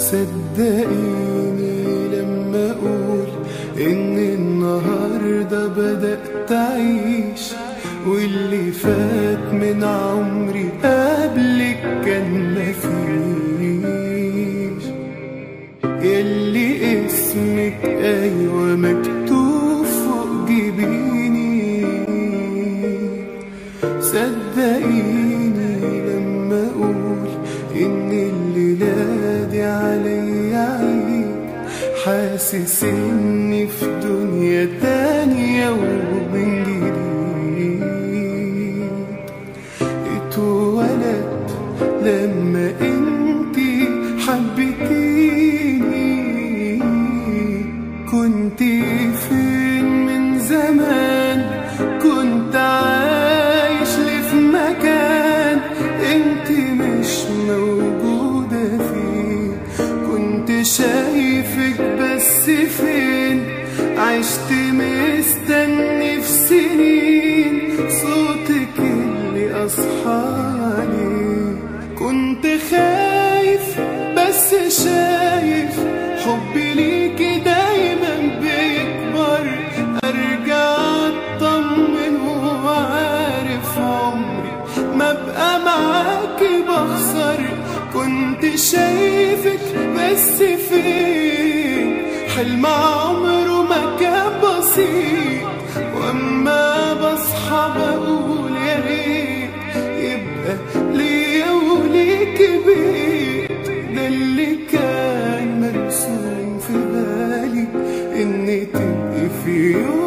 صدقيني لما اقول ان النهارده بدأت اعيش واللي فات من عمري قبلك كان مفيش يلي اسمك ايوه مكتوب فوق جبيني صدقيني لما اقول ان الليله دي عليا عيد حاسس اني في دنيا تانية ومن جديد اتولدت لما انتي حبيتيني كنتي فين من زمان كنت عايش لي في مكان انتي مش موجودة فيه كنت شايفك بس فين عشت مستني في سنين صوتك اللي اصحى عليه كنت خايف بس شايف حبي ليكي دايما بيكبر ارجع اطمن وعارف عمري ما ابقى معاكي بخسر كنت شايفك بس فين حلم عمره ما كان بسيط واما بصحى بقول يا ريت يبقى ليا وليكي بيت ده اللي كان مرسوم في بالي ان تبقي في يوم